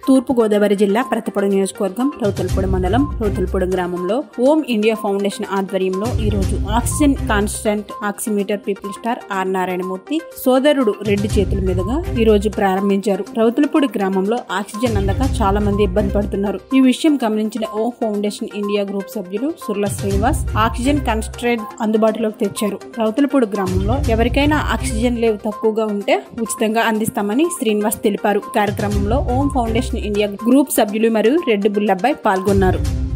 తూర్పుగోదావరి జిల్లా ప్రతిపడు నియోజకవర్గం రౌతులపూడి మండలం రౌతులపూడి గ్రామంలో ఓం ఇండియా ఫౌండేషన్ ఆధ్వర్యంలో ఈ రోజు oxygen constant oximeter people star R Narayanamurthy సోదరుడు రెడ్డి చేతుల మీదుగా ఈ రోజు ప్రారంభించారు రౌతులపూడి గ్రామంలో ఆక్సిజన్ అందక చాలా మంది ఇబ్బంది పడుతున్నారు ఈ విషయం గమనించిన ఓం ఫౌండేషన్ ఇండియా గ్రూప్ సభ్యులు సుర్ల శ్రీనివాస్ ఆక్సిజన్ కాన్స్ట్రేట్ అందుబాటులోకి తెచ్చారు రౌతులపూడి గ్రామంలో ఎవరికైనా ఆక్సిజన్ లేవు తక్కువగా ఉంటే ఉచితంగా అందిస్తామని శ్రీనివాస్ తెలిపారు కార్యక్రమంలో ఓం ఫౌండేషన్ ఇండియా గ్రూప్ సభ్యులు మరియు రెడ్డి బుల్లబ్బాయ్ పాల్గొన్నారు